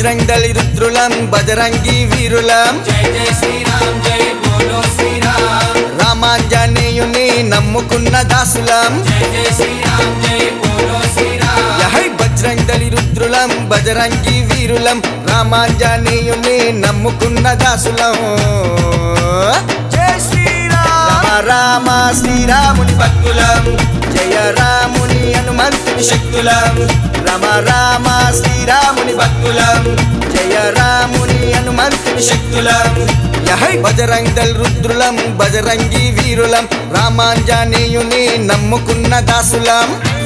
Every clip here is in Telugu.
బజరంగ్ దళి రుద్రులం బజరంగి వీరులం జై జై శ్రీరామ్ జై బోలో శ్రీరామ్ రామాంజనేయుని నమ్ముకున్న దాసులం జై జై శ్రీరామ్ జై బోలో శ్రీరామ్ యహై బజరంగ్ దళి రుద్రులం బజరంగి వీరులం రామాంజనేయుని నమ్ముకున్న దాసులం జై శ్రీరామ రామ శ్రీరాముని భక్తులం జయ రాముని హనుమంతుని శక్తులం రమ రామ శ్రీరాముని భక్తులం జయ రాముని హనుమంతుని శక్తులం యహై బజరంగ్ దళ్ రుద్రులం బజరంగి వీరులం రామాంజనేయుని నమ్ముకున్న దాసులం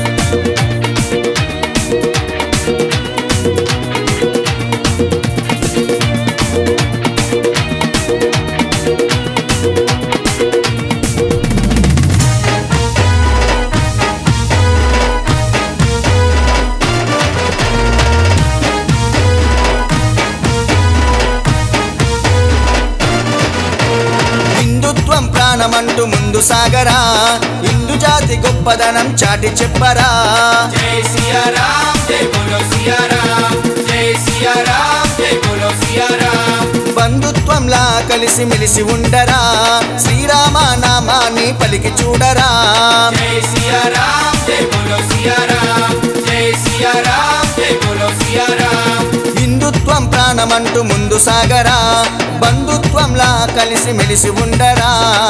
హిందుత్వం ప్రాణమంటూ ముందు సాగరా హిందూ జాతి గొప్పదనం చాటి చెప్పరా జై సియారామ్ జై బోలో సియారామ్ జై సియారామ్ జై బోలో సియారామ్ బంధుత్వంలా కలిసి మెలిసి ఉండరా శ్రీరామ నామాన్ని పలికి చూడరా జై సియారామ్ జై బోలో సియారామ్ జై సియారామ్ జై బోలో సియారామ్ హిందుత్వం ప్రాణమంటూ ముందు సాగరా బంధుత్వంలా కలిసి మెలిసి ఉండరా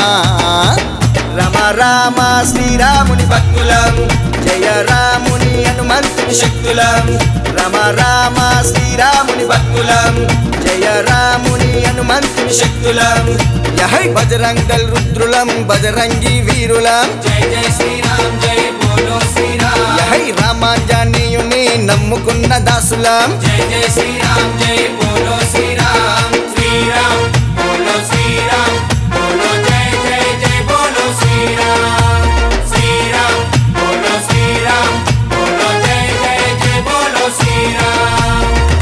రమ రామ శ్రీరాముని భక్తులం జయ రాముని హనుమంతుని శక్తులం రమ రామ శ్రీరాముని భక్తులం జయ రాముని హనుమంతుని శక్తులం యహై బజరంగ్ దళ్ రుద్రులం బజరంగి వీరులం జై జై శ్రీరామ్ జై బోలో శ్రీరామ్ యహై రామాంజనేయుని నమ్ముకున్న దాసులం జై జై శ్రీరామ్ జై బోలో శ్రీరామ్ శ్రీరామ్ బోలో శ్రీరామ్ బోలో జై జై జై బోలో శ్రీరామ్ శ్రీరామ్ బోలో శ్రీరామ్ బోలో జై జై జై బోలో శ్రీరామ్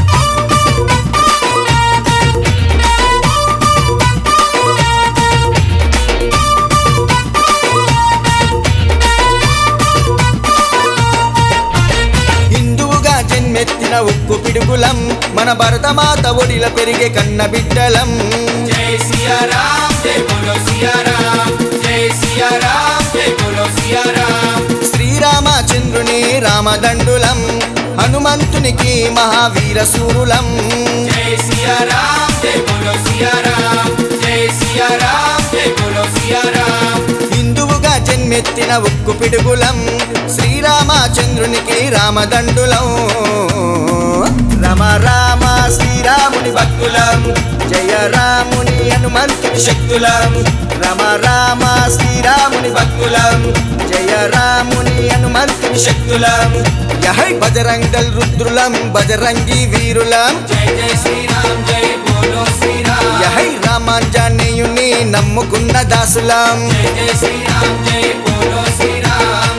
హిందువుగా జన్మెత్తిన ఉక్కు పిడుగులం మన భరతమాత ఒడిల పెరిగే కన్న బిడ్డలం జై సియారామ్ జై బోలో సియారామ్ జై సియారామ్ జై బోలో సియారామ్ శ్రీరామచంద్రుని రామదండులం హనుమంతునికి మహావీర సూరులం జై సియారామ్ జై బోలో సియారామ్ జై సియారామ్ జై బోలో సియారామ్ హిందువుగా జన్మెత్తిన ఉక్కు పిడుగులం శ్రీరామచంద్రునికి రామదండులం రమ రామ శ్రీరాముని భక్తులం జయ రాముని హనుమంతుని శక్తులం రమ రామ శ్రీరాముని భక్తులం జయ రాముని హనుమంతుని శక్తులం యహై బజరంగ్ దళ్ రుద్రులం బజరంగి వీరులం జై జై శ్రీరామ్ జై బోలో శ్రీరామ్ యహై రామాంజనేయుని నమ్ముకున్న దాసులం జై జై శ్రీరామ్ జై బోలో శ్రీరామ్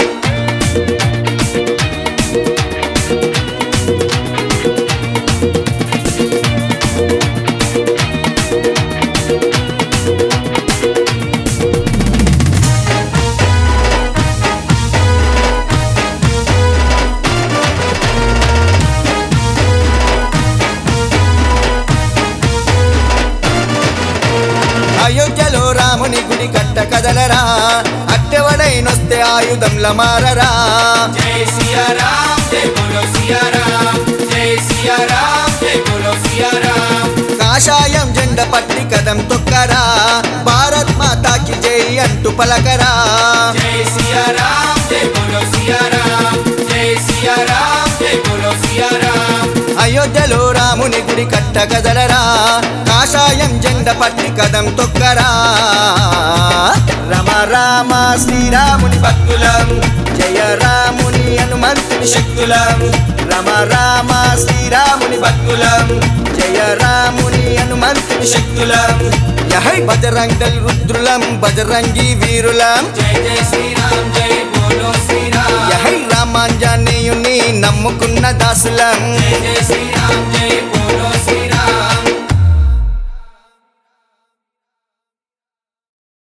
అయోధ్యలో రాముని గుడి కట్ట కదలరా అట్టెవడైనొస్తే ఆయుధంల మారరా జై సియారామ్ జై బోలో సియారామ్ జై సియారామ్ జై బోలో సియారామ్ కాషాయం జెండ పట్టి కదం తొక్కరా భారత్ మాతాకి జై అంటూ పలకరా జై సియారామ్ జై బోలో సియారామ్ జై సియారామ్ జై బోలో సియారామ్ అయోధ్యలో రాముని గుడి కట్ట కదలరా కాషాయం జెండ పట్టి కదం తొక్కరా రమ రామ శ్రీరాముని భక్తులం జయ రాముని హనుమంతుని శక్తులం రమ రామ శ్రీరాముని భక్తులం జయ రాముని హనుమంతుని శక్తులం యహై బజరంగ్ దళ్ రుద్రులం బజరంగి వీరులం జై జై శ్రీరామ్ జై బోలో శ్రీరామ్ యహై రామాంజనేయుని నమ్ముకున్న దాసులం జై జై శ్రీరామ్ జై బోలో